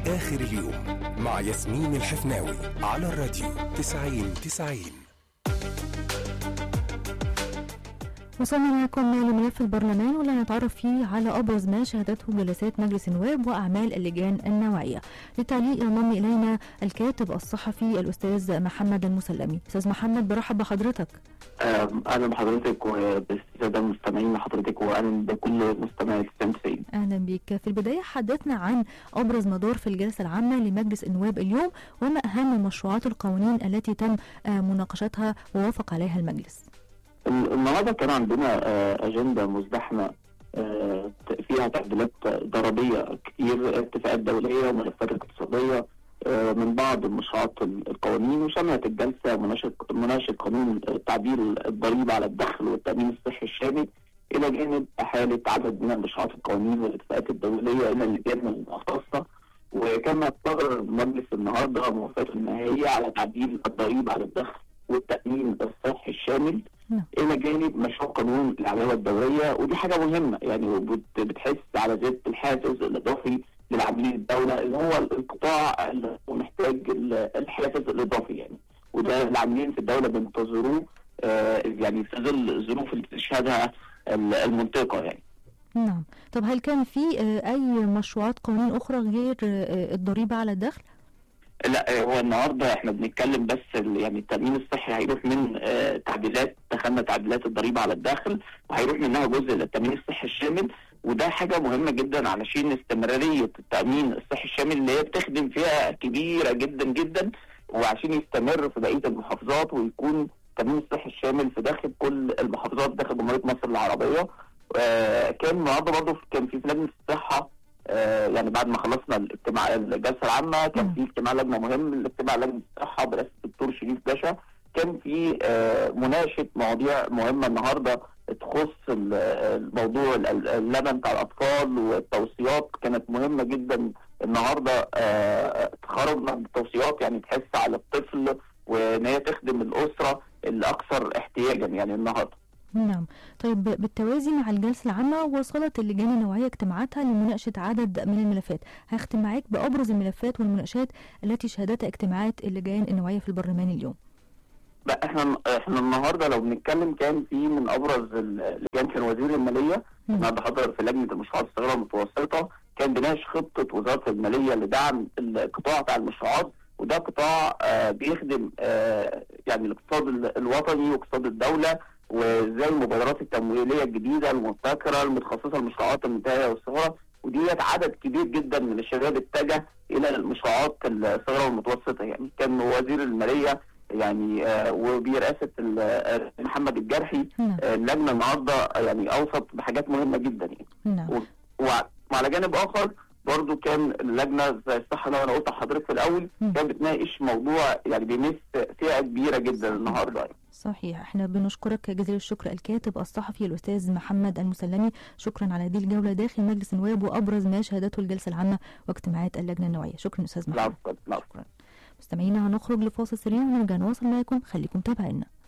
آخر اليوم مع ياسمين الحفناوي على الراديو 90 90 وصلنا معكم لملف البرلمان واللي هنتعرف فيه على ابرز ما شهدته جلسات مجلس النواب واعمال اللجان النوعيه. للتعليق ينضم الينا الكاتب الصحفي الاستاذ محمد المسلمي. استاذ محمد برحب بحضرتك. اهلا بحضرتك وبالساده المستمعين لحضرتك واهلا بكل مستمعي 90 اهلا بك. في البدايه حدثنا عن ابرز ما دار في الجلسه العامه لمجلس النواب اليوم وما اهم مشروعات القوانين التي تم مناقشتها ووافق عليها المجلس. النهارده كان عندنا اجنده مزدحمه فيها تعديلات ضريبيه كتير اتفاقات دوليه وملفات اقتصاديه من بعض المشروعات القوانين وشملت الجلسه مناقشه مناقشه قانون تعديل الضريبه على الدخل والتامين الصحي الشامل الى جانب احاله عدد من المشروعات القوانين والاتفاقات الدوليه الى اللجان المختصه وكما قرر المجلس النهارده موافقه النهائيه على تعديل الضريبه على الدخل والتامين الصحي الشامل الى جانب مشروع قانون العداله الدوريه ودي حاجه مهمه يعني بتحس على زياده الحافز الاضافي للعاملين الدوله اللي هو القطاع اللي هو محتاج الحافز الاضافي يعني وده العاملين في الدوله بينتظروه آه يعني في ظل الظروف اللي بتشهدها المنطقه يعني. نعم، طب هل كان في اي مشروعات قوانين اخرى غير الضريبه على الدخل؟ لا هو النهارده احنا بنتكلم بس يعني التامين الصحي هيروح من آه تعديلات دخلنا تعديلات الضريبه على الداخل وهيروح منها جزء للتامين الصحي الشامل وده حاجه مهمه جدا علشان استمراريه التامين الصحي الشامل اللي هي بتخدم فئه كبيره جدا جدا وعشان يستمر في بقيه المحافظات ويكون التامين الصحي الشامل في داخل كل المحافظات داخل جمهوريه مصر العربيه آه كان النهارده برضه كان في لجنه الصحه آه يعني بعد ما خلصنا الاجتماع الجلسه العامه كان في اجتماع لجنه مهم الاجتماع لجنه الصحه برئاسه الدكتور شريف باشا كان في آه مناقشه مواضيع مهمه النهارده تخص الموضوع اللبن بتاع الاطفال والتوصيات كانت مهمه جدا النهارده آه خرجنا بالتوصيات يعني تحس على الطفل وان هي تخدم الاسره الاكثر احتياجا يعني النهارده نعم طيب بالتوازي مع الجلسة العامة وصلت اللجان النوعية اجتماعاتها لمناقشة عدد من الملفات هختم معاك بأبرز الملفات والمناقشات التي شهدتها اجتماعات اللجان النوعية في البرلمان اليوم لا احنا احنا النهارده لو بنتكلم كان في من ابرز اللجان كان وزير الماليه النهارده حضر في لجنه المشروعات الصغيره والمتوسطه كان بيناقش خطه وزاره الماليه لدعم القطاع بتاع المشروعات وده قطاع آه بيخدم آه يعني الاقتصاد الوطني واقتصاد الدوله وازاي المبادرات التمويليه الجديده المبتكره المتخصصه للمشروعات المنتهيه والصغيره وديت عدد كبير جدا من الشباب اتجه الى المشروعات الصغيره والمتوسطه يعني كان وزير الماليه يعني آه وبرئاسه محمد الجرحي آه اللجنه النهارده يعني اوصت بحاجات مهمه جدا يعني وعلى جانب اخر برضو كان اللجنه زي الصح لو انا قلت لحضرتك في الاول كانت بتناقش موضوع يعني بيمس فئه كبيره جدا النهارده يعني. صحيح احنا بنشكرك جزيل الشكر الكاتب الصحفي الاستاذ محمد المسلمي شكرا على هذه الجوله داخل مجلس النواب وابرز ما شهدته الجلسه العامه واجتماعات اللجنه النوعيه شكرا استاذ محمد شكرا مستمعينا هنخرج لفاصل سريع ونرجع نواصل معكم خليكم تابعينا